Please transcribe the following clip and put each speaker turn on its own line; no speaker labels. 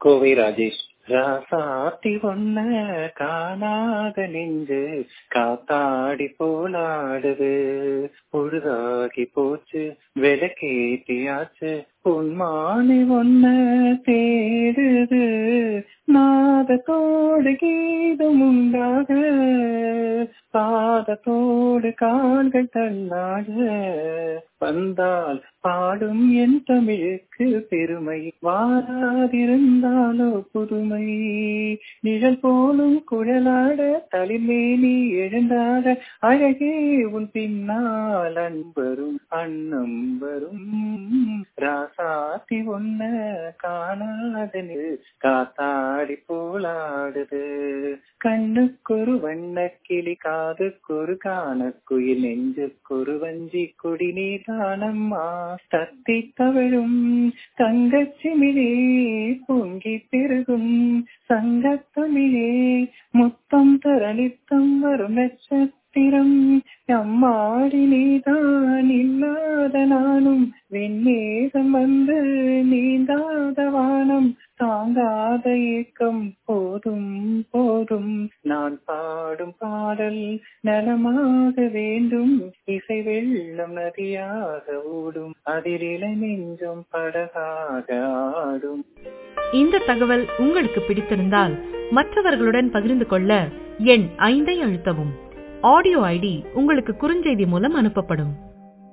கோவை ராஜேஷ் ராசாத்தி ஒன்ன காணாத நெஞ்சு காத்தாடி போலாடுது பொழுதாகி போச்சு விளக்கேத்தியாச்சு பொன்மானி ஒன்ன தேடுது நாதத்தோடு கீதம் உண்டாக பாதத்தோடு கால்கள் தள்ளாட வந்தால் பாடும் என் தமிழுக்கு பெருமை வாராதிருந்தாலோ புதுமை நிழல் போலும் குழலாட தலிமேனி எழுந்தாட அழகே உன் பின்னால் அன்பரும் அன்னம் வரும் ராசாத்தி ஒன்ன காணாதனு காத்தாடி போலாடுது கண்ணுக்கொரு வண்ண கிளி காதுக்கொரு காணக்குயில் நெஞ்சுக்கொரு வஞ்சி கொடி நீதானம்மா தத்தி தவழும் தங்கச்சிமிழே பொங்கி பெருகும் சங்கத்தமிழே முத்தம் தரணித்தம் வரும் நட்சத்திரம் அம்மாடி நீதான் இல்லாத நானும் வெண்ணேகம் வந்து நீந்தாத வானம் தாங்காத ஏக்கம் போதும் போதும் நான் பாடும் பாடல் நலமாக வேண்டும் இசை வெள்ளம் நதியாக ஓடும் அதில் இள நெஞ்சம் படகாக ஆடும்
இந்த தகவல் உங்களுக்கு பிடித்திருந்தால் மற்றவர்களுடன் பகிர்ந்து கொள்ள எண் ஐந்தை அழுத்தவும் ஆடியோ ஐடி உங்களுக்கு குறுஞ்செய்தி மூலம் அனுப்பப்படும்